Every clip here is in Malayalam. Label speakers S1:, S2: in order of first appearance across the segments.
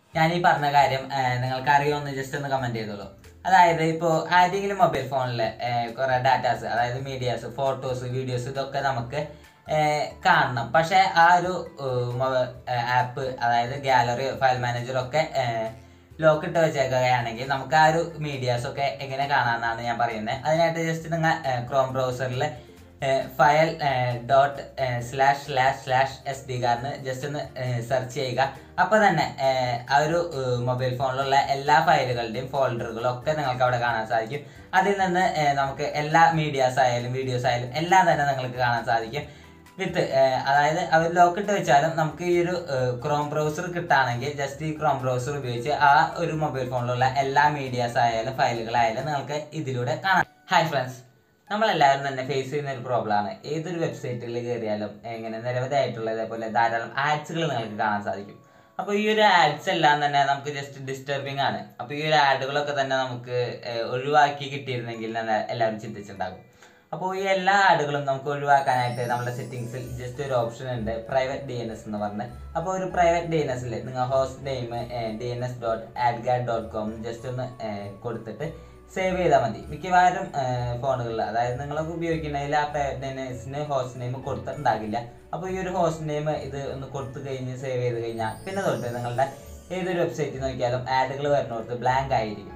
S1: ഞാൻ ഈ പറഞ്ഞ കാര്യം ഏഹ്, നിങ്ങൾക്ക് അറിയുമെന്ന് ജസ്റ്റ് ഒന്ന് കമന്റ് ചെയ്തോളൂ അതായത് ഇപ്പോൾ ആരെങ്കിലും മൊബൈൽ ഫോണിൽ കുറെ ഡാറ്റാസ് അതായത് മീഡിയാസ് ഫോട്ടോസ് വീഡിയോസ് ഇതൊക്കെ നമുക്ക് ഏഹ്, കാണണം പക്ഷെ ആ ഒരു ആപ്പ് അതായത് ഗാലറിയോ ഫയൽ മാനേജറോ ഒക്കെ ലോക്ക് ഇട്ട് വെച്ചേക്കുകയാണെങ്കിൽ നമുക്ക് ആ ഒരു മീഡിയാസ് ഒക്കെ എങ്ങനെ കാണാമെന്നാണ് ഞാൻ പറയുന്നത് അതിനായിട്ട് ജസ്റ്റ് നിങ്ങൾ ക്രോം ബ്രൗസറിൽ file dot slash slash slash S D കാർഡിന് ജസ്റ്റ് ഒന്ന് സെർച്ച് ചെയ്യുക അപ്പോൾ തന്നെ ഏഹ്, ആ ഒരു മൊബൈൽ ഫോണിലുള്ള എല്ലാ ഫയലുകളുടെയും ഫോൾഡറുകളും ഒക്കെ നിങ്ങൾക്ക് അവിടെ കാണാൻ സാധിക്കും അതിൽ നിന്ന് ഏഹ്, നമുക്ക് എല്ലാ മീഡിയാസ് ആയാലും വീഡിയോസ് ആയാലും എല്ലാം തന്നെ നിങ്ങൾക്ക് കാണാൻ സാധിക്കും വിത്ത് അതായത് അവർ ലോക്ക് ഇട്ട് വെച്ചാലും നമുക്ക് ഈ ഒരു ക്രോം ബ്രൗസർ കിട്ടുകയാണെങ്കിൽ ജസ്റ്റ് ഈ ക്രോം ബ്രൗസർ ഉപയോഗിച്ച് ആ ഒരു മൊബൈൽ ഫോണിലുള്ള എല്ലാ മീഡിയാസ് ആയാലും ഫയലുകളായാലും നിങ്ങൾക്ക് ഇതിലൂടെ കാണാം ഹായ് ഫ്രണ്ട്സ് നമ്മളെല്ലാവരും തന്നെ ഫേസ് ചെയ്യുന്ന ഒരു പ്രോബ്ലമാണ് ഏതൊരു വെബ്സൈറ്റിൽ കയറിയാലും എങ്ങനെ നിരവധിയായിട്ടുള്ള ഇതേപോലെ ധാരാളം ആഡ്സുകൾ നിങ്ങൾക്ക് കാണാൻ സാധിക്കും അപ്പോൾ ഈ ഒരു ആഡ്സ് എല്ലാം തന്നെ നമുക്ക് ജസ്റ്റ് ഡിസ്റ്റർബിങ് ആണ് അപ്പോൾ ഈ ഒരു ആഡുകളൊക്കെ തന്നെ നമുക്ക് ഏഹ്, ഒഴിവാക്കി കിട്ടിയിരുന്നെങ്കിൽ എന്ന് എല്ലാവരും ചിന്തിച്ചിട്ടുണ്ടാകും അപ്പോൾ ഈ എല്ലാ ആഡുകളും നമുക്ക് ഒഴിവാക്കാനായിട്ട് നമ്മുടെ സെറ്റിംഗ്സിൽ ജസ്റ്റ് ഒരു ഓപ്ഷൻ ഉണ്ട് പ്രൈവറ്റ് ഡി എൻ എസ് എന്ന് പറഞ്ഞ് അപ്പോൾ ഒരു പ്രൈവറ്റ് ഡി എൻ എസിൽ നിങ്ങൾ host name D N S dot AdGuard dot com just ഒന്ന് ഏഹ്, കൊടുത്തിട്ട് സേവ് ചെയ്താൽ മതി മിക്കവാറും ഫോണുകളിൽ അതായത് നിങ്ങളൊക്കെ ഉപയോഗിക്കുന്നതിൽ ആ പ്രൈവറ്റ് ഡി എൻ എസിന് ഹോസ്റ്റ് നെയിം കൊടുത്തിട്ടുണ്ടാകില്ല അപ്പോൾ ഈ ഒരു ഹോസ്റ്റ് നെയിം ഇത് ഒന്ന് കൊടുത്തു കഴിഞ്ഞ് സേവ് ചെയ്ത് കഴിഞ്ഞാൽ പിന്നെ തൊട്ട് നിങ്ങളുടെ ഏതൊരു വെബ്സൈറ്റിൽ നോക്കിയാലും ആഡുകൾ വരുന്നിടത്ത് ബ്ലാങ്ക് ആയിരിക്കും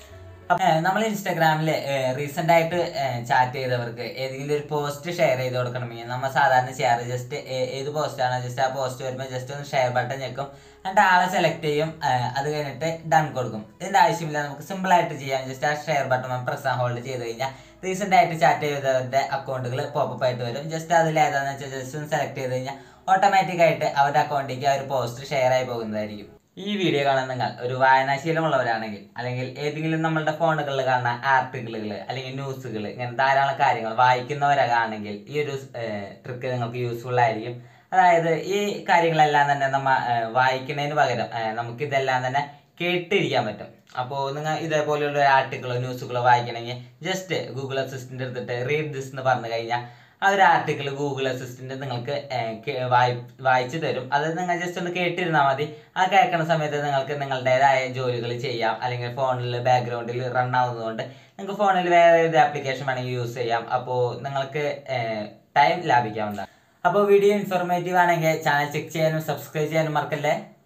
S1: നമ്മൾ ഇൻസ്റ്റാഗ്രാമിൽ റീസെന്റ് ആയിട്ട് ചാറ്റ് ചെയ്തവർക്ക് ഏതെങ്കിലും ഒരു പോസ്റ്റ് ഷെയർ ചെയ്ത് കൊടുക്കണമെങ്കിൽ നമ്മൾ സാധാരണ ചെയ്യാറ് ജസ്റ്റ് ഏത് പോസ്റ്റാണോ ജസ്റ്റ് ആ പോസ്റ്റ് വരുമ്പോൾ ജസ്റ്റ് ഒന്ന് ഷെയർ ബട്ടൺ ഞെക്കും എന്നിട്ട് ആളെ സെലക്ട് ചെയ്യും ഏഹ്, അത് കഴിഞ്ഞിട്ട് ഡൺ കൊടുക്കും ഇതിന്റെ ആവശ്യമില്ല നമുക്ക് സിമ്പിൾ ആയിട്ട് ചെയ്യാം ജസ്റ്റ് ആ ഷെയർ ബട്ടൺ പ്രസ് ഹോൾഡ് ചെയ്ത് കഴിഞ്ഞാൽ റീസെന്റ് ആയിട്ട് ചാറ്റ് ചെയ്തവരുടെ അക്കൗണ്ടുകൾ പോപ്പപ്പ് ആയിട്ട് വരും ജസ്റ്റ് അതിൽ ഏതാണെന്ന് വെച്ചാൽ ജസ്റ്റ് ഒന്ന് സെലക്ട് ചെയ്ത് കഴിഞ്ഞാൽ ഓട്ടോമാറ്റിക് ആയിട്ട് അവരുടെ അക്കൗണ്ടിലേക്ക് ആ ഒരു പോസ്റ്റ് ഷെയർ ആയി പോകുന്നതായിരിക്കും ഈ വീഡിയോ കാണുന്ന നിങ്ങൾ ഒരു വായനാശീലമുള്ളവരാണെങ്കിൽ അല്ലെങ്കിൽ ഏതെങ്കിലും നമ്മളുടെ ഫോണുകളിൽ കാണുന്ന ആർട്ടിക്കിളുകൾ അല്ലെങ്കിൽ ന്യൂസുകൾ ഇങ്ങനെ ധാരാളം കാര്യങ്ങൾ വായിക്കുന്നവരാണെങ്കിൽ ഈ ഒരു ട്രിക്ക് നിങ്ങൾക്ക് യൂസ്ഫുൾ ആയിരിക്കും അതായത് ഈ കാര്യങ്ങളെല്ലാം തന്നെ നമ്മ ഏഹ്, വായിക്കുന്നതിന് പകരം ഏഹ്, നമുക്ക് ഇതെല്ലാം തന്നെ കേട്ടിരിക്കാൻ പറ്റും അപ്പോൾ നിങ്ങൾ ഇതേപോലെയുള്ള ആർട്ടിക്കിളോ ന്യൂസുകളോ വായിക്കണമെങ്കിൽ ജസ്റ്റ് ഗൂഗിൾ അസിസ്റ്റന്റ് എടുത്തിട്ട് റീഡ് ദിസ് എന്ന് പറഞ്ഞു കഴിഞ്ഞാൽ ആ ഒരു ആർട്ടിക്കിൾ ഗൂഗിൾ അസിസ്റ്റന്റ് നിങ്ങൾക്ക് ഏഹ്, കേ- വായി- വായിച്ചു തരും അത് നിങ്ങൾ ജസ്റ്റ് ഒന്ന് കേട്ടിരുന്നാൽ മതി ആ കേൾക്കുന്ന സമയത്ത് നിങ്ങൾക്ക് നിങ്ങളുടേതായ ജോലികൾ ചെയ്യാം അല്ലെങ്കിൽ ഫോണിൽ ബാക്ക്ഗ്രൗണ്ടിൽ റൺ ആവുന്നതുകൊണ്ട് നിങ്ങൾക്ക് ഫോണിൽ വേറെ ഏത് ആപ്ലിക്കേഷൻ വേണമെങ്കിൽ യൂസ് ചെയ്യാം അപ്പോൾ നിങ്ങൾക്ക് ടൈം ലാഭിക്കാവുന്നതാണ് അപ്പോൾ വീഡിയോ ഇൻഫോർമേറ്റീവ് ആണെങ്കിൽ ചാനൽ ചെക്ക് ചെയ്യാനും സബ്സ്ക്രൈബ് ചെയ്യാനും മറക്കല്ലേ